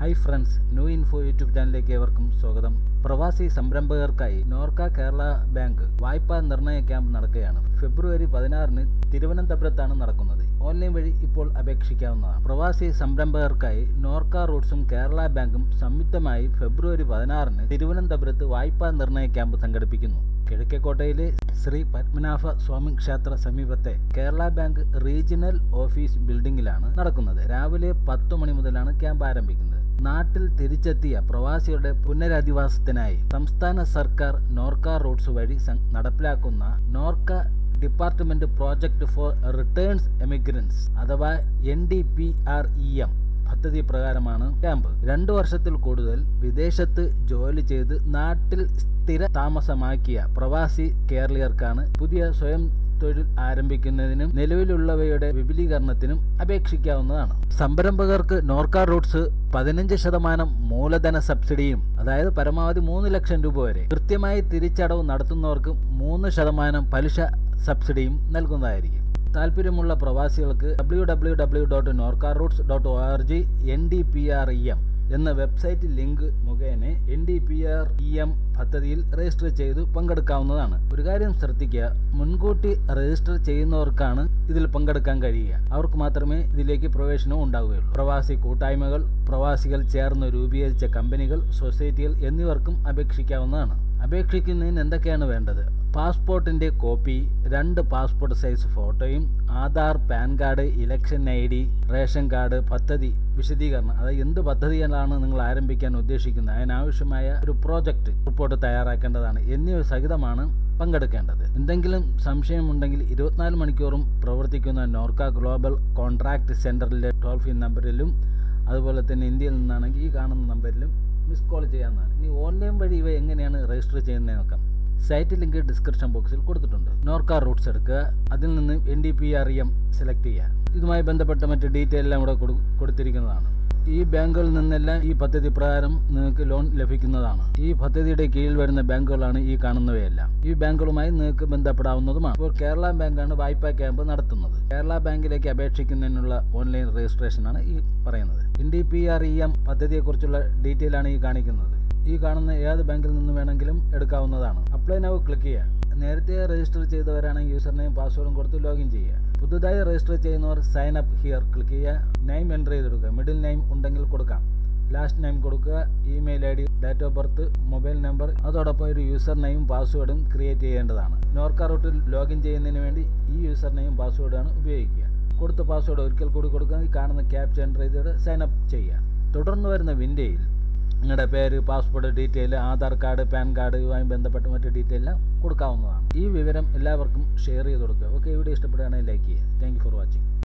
hi friends new info YouTube ചാനലിലേക്ക് ഏവർക്കും സ്വാഗതം പ്രവാസി സംരംഭകർക്കായി നോർക്ക കേരള ബാങ്ക് വായ്പാ നിർണയ ക്യാമ്പ് നടക്കുകയാണ് ഫെബ്രുവരി പതിനാറിന് തിരുവനന്തപുരത്താണ് നടക്കുന്നത് ഓൺലൈൻ വഴി ഇപ്പോൾ അപേക്ഷിക്കാവുന്നതാണ് പ്രവാസി സംരംഭകർക്കായി നോർക്ക റൂട്ട്സും കേരള ബാങ്കും സംയുക്തമായി ഫെബ്രുവരി പതിനാറിന് തിരുവനന്തപുരത്ത് വായ്പാ നിർണയ ക്യാമ്പ് സംഘടിപ്പിക്കുന്നു കിഴക്കേക്കോട്ടയിലെ ശ്രീ പത്മനാഭ സ്വാമി ക്ഷേത്ര സമീപത്തെ കേരള ബാങ്ക് റീജിയണൽ ഓഫീസ് ബിൽഡിംഗിലാണ് നടക്കുന്നത് രാവിലെ പത്തു മണി മുതലാണ് ക്യാമ്പ് ആരംഭിക്കുന്നത് നാട്ടിൽ തിരിച്ചെത്തിയ പ്രവാസികളുടെ പുനരധിവാസത്തിനായി സംസ്ഥാന സർക്കാർ നോർക്ക റൂട്ട്സ് വഴി സം- നടപ്പിലാക്കുന്ന Norka department project for returns emigrants അഥവാ N D P R E M പദ്ധതി പ്രകാരമാണ് ക്യാമ്പ് രണ്ടു വർഷത്തിൽ കൂടുതൽ വിദേശത്ത് ജോലി ചെയ്ത് നാട്ടിൽ സ്ഥിര താമസമാക്കിയ പ്രവാസി കേരളീയർക്കാണ് പുതിയ സ്വയം തൊഴിൽ ആരംഭിക്കുന്നതിനും നിലവിലുള്ളവയുടെ വിപുലീകരണത്തിനും അപേക്ഷിക്കാവുന്നതാണ് സംരംഭകർക്ക് നോർക്ക റൂട്ട്സ് പതിനഞ്ച് ശതമാനം മൂലധന സബ്സിഡിയും അതായത് പരമാവധി മൂന്ന് ലക്ഷം രൂപ വരെ കൃത്യമായി തിരിച്ചടവ് നടത്തുന്നവർക്ക് മൂന്ന് ശതമാനം പലിശ സബ്സിഡിയും നൽകുന്നതായിരിക്കും താല്പര്യമുള്ള പ്രവാസികൾക്ക് W W W dot Norka Roots dot O R G N D P R E M എന്ന വെബ്സൈറ്റ് ലിങ്ക് മുഖേന N D P R E M പദ്ധതിയിൽ രജിസ്റ്റർ ചെയ്തു പങ്കെടുക്കാവുന്നതാണ് ഒരു കാര്യം ശ്രദ്ധിക്കുക മുൻകൂട്ടി രജിസ്റ്റർ ചെയ്യുന്നവർക്കാണ് ഇതിൽ പങ്കെടുക്കാൻ കഴിയുക അവർക്ക് മാത്രമേ ഇതിലേക്ക് പ്രവേശനം ഉണ്ടാവുകയുള്ളൂ പ്രവാസി കൂട്ടായ്മകൾ പ്രവാസികൾ ചേർന്ന് രൂപീകരിച്ച കമ്പനികൾ സൊസൈറ്റികൾ എന്നിവർക്കും അപേക്ഷിക്കാവുന്നതാണ് അപേക്ഷിക്കുന്നതിന് എന്തൊക്കെയാണ് വേണ്ടത് പാസ്പോർട്ടിൻ്റെ കോപ്പി രണ്ട് പാസ്പോർട്ട് സൈസ് ഫോട്ടോയും Aadhaar PAN card election I D ration card പദ്ധതി വിശദീകരണം അതായത് എന്ത് പദ്ധതികളാണ് നിങ്ങൾ ആരംഭിക്കാൻ ഉദ്ദേശിക്കുന്നത് അതിനാവശ്യമായ ഒരു പ്രോജക്റ്റ് റിപ്പോർട്ട് തയ്യാറാക്കേണ്ടതാണ് എന്നിവ സഹിതമാണ് പങ്കെടുക്കേണ്ടത് എന്തെങ്കിലും സംശയമുണ്ടെങ്കിൽ ഇരുപത്തിനാല് മണിക്കൂറും പ്രവർത്തിക്കുന്ന നോർക്ക ഗ്ലോബൽ കോൺട്രാക്ട് സെൻറ്ററിലെ ടോൾ ഫ്രീ നമ്പറിലും അതുപോലെ തന്നെ ഇന്ത്യയിൽ നിന്നാണെങ്കിൽ ഈ കാണുന്ന നമ്പറിലും മിസ് കോൾ ചെയ്യാവുന്നതാണ് ഇനി ഓൺലൈൻ വഴി ഇവ എങ്ങനെയാണ് രജിസ്റ്റർ ചെയ്യുന്നത് നോക്കാം സൈറ്റ് ലിങ്ക് ഡിസ്ക്രിപ്ഷൻ ബോക്സിൽ കൊടുത്തിട്ടുണ്ട് നോർക്ക റൂട്ട്സ് എടുക്കുക അതിൽ നിന്ന് N D P R M select ചെയ്യുക ഇതുമായി ബന്ധപ്പെട്ട മറ്റ് ഡീറ്റെയിൽ എല്ലാം ഇവിടെ കൊടു- കൊടുത്തിരിക്കുന്നതാണ് ഈ ബാങ്കുകളിൽ നിന്നെല്ലാം ഈ പദ്ധതി പ്രകാരം നിങ്ങൾക്ക് ലോൺ ലഭിക്കുന്നതാണ് ഈ പദ്ധതിയുടെ കീഴിൽ വരുന്ന ബാങ്കുകളാണ് ഈ കാണുന്നവയെല്ലാം ഈ ബാങ്കുകളുമായി നിങ്ങൾക്ക് ബന്ധപ്പെടാവുന്നതുമാണ് ഇപ്പോൾ കേരള ബാങ്കാണ് വായ്പാ ക്യാമ്പ് നടത്തുന്നത് കേരള ബാങ്കിലേക്ക് അപേക്ഷിക്കുന്നതിനുള്ള ഓൺലൈൻ രജിസ്ട്രേഷനാണ് ഈ പറയുന്നത് N D P R E M പദ്ധതിയെക്കുറിച്ചുള്ള ഡീറ്റെയിൽ ആണ് ഈ കാണിക്കുന്നത് ഈ കാണുന്ന ഏത് ബാങ്കിൽ നിന്ന് വേണമെങ്കിലും എടുക്കാവുന്നതാണ് അപ്ലൈ നൗ ക്ലിക്ക് ചെയ്യുക നേരത്തെ രജിസ്റ്റർ ചെയ്തവരാണെങ്കിൽ യൂസർ നെയിം പാസ്വേഡും കൊടുത്ത് ലോഗിൻ ചെയ്യുക പുതുതായി രജിസ്റ്റർ ചെയ്യുന്നവർ സൈൻ അപ്പ് ഹിയർ ക്ലിക്ക് ചെയ്യുക നെയിം എൻ്റർ ചെയ്തെടുക്കുക മിഡിൽ നെയിം ഉണ്ടെങ്കിൽ കൊടുക്കാം ലാസ്റ്റ് നെയിം കൊടുക്കുക email I D date of birth mobile number അതോടൊപ്പം ഒരു യൂസർ നെയിം പാസ്വേഡും ക്രിയേറ്റ് ചെയ്യേണ്ടതാണ് നോർക്ക റൂട്ടിൽ ലോഗിൻ ചെയ്യുന്നതിന് വേണ്ടി ഈ യൂസർ നെയിം പാസ്വേഡാണ് ഉപയോഗിക്കുക കൊടുത്ത പാസ്വേഡ് ഒരിക്കൽ കൂടി കൊടുക്കുക ഈ കാണുന്ന ക്യാപ്ച എൻ്റർ ചെയ്തിട്ട് സൈൻ അപ്പ് ചെയ്യുക തുടർന്ന് വരുന്ന വിൻഡോയിൽ നിങ്ങളുടെ പേര് passport detail Aadhaar card PAN card ഇതുമായി ബന്ധപ്പെട്ട മറ്റ് ഡീറ്റെയിൽ എല്ലാം കൊടുക്കാവുന്നതാണ് ഈ വിവരം എല്ലാവർക്കും ഷെയർ ചെയ്ത് കൊടുക്കുക ഓക്കെ വീഡിയോ ഇഷ്ടപ്പെടുകയാണെങ്കിൽ ലൈക്ക് ചെയ്യുക താങ്ക് യു ഫോർ വാച്ചിങ്